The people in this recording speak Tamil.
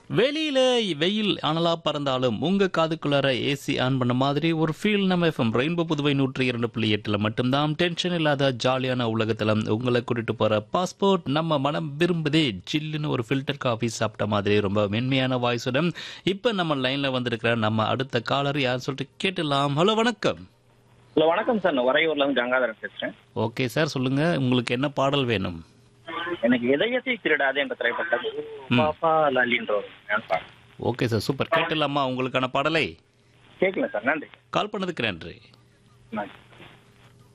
வெளியில வெயில் அனலா பறந்தாலும் உங்க காதுக்குள்ளார ஏசி ஆன் பண்ண மாதிரி ஒரு ஃபீல் நம்ம எஃப்எம் ரெயின்போ புதுவை நூற்றி இரண்டு புள்ளி எட்டுல மட்டும்தான் டென்ஷன் இல்லாத ஜாலியான உலகத்துல உங்களை கூட்டிட்டு போற பாஸ்போர்ட் நம்ம மனம் விரும்புதே ஜில்லுன்னு ஒரு ஃபில்டர் காஃபி சாப்பிட்ட மாதிரி ரொம்ப மென்மையான வாய்ஸுடன் இப்ப நம்ம லைன்ல வந்திருக்கிற நம்ம அடுத்த காலர் யார் சொல்லிட்டு கேட்டுலாம் ஹலோ வணக்கம் ஹலோ வணக்கம் சார் நான் உறையூர்ல இருந்து கங்காதரன் பேசுறேன் ஓகே சார் சொல்லுங்க உங்களுக்கு என்ன பாடல் வேணும் எனக்கு இதயத்தை திருடாதே என்ற திரைப்பட்டம் பாப்பா லாலின்ற ஒரு டான்ஸ் பாடம். ஓகே சார் சூப்பர் கேட்டுலாமா உங்களுக்கான பாடலை கேட்கல சார் நன்றி கால் பண்ணதுக்கு நன்றி நன்றி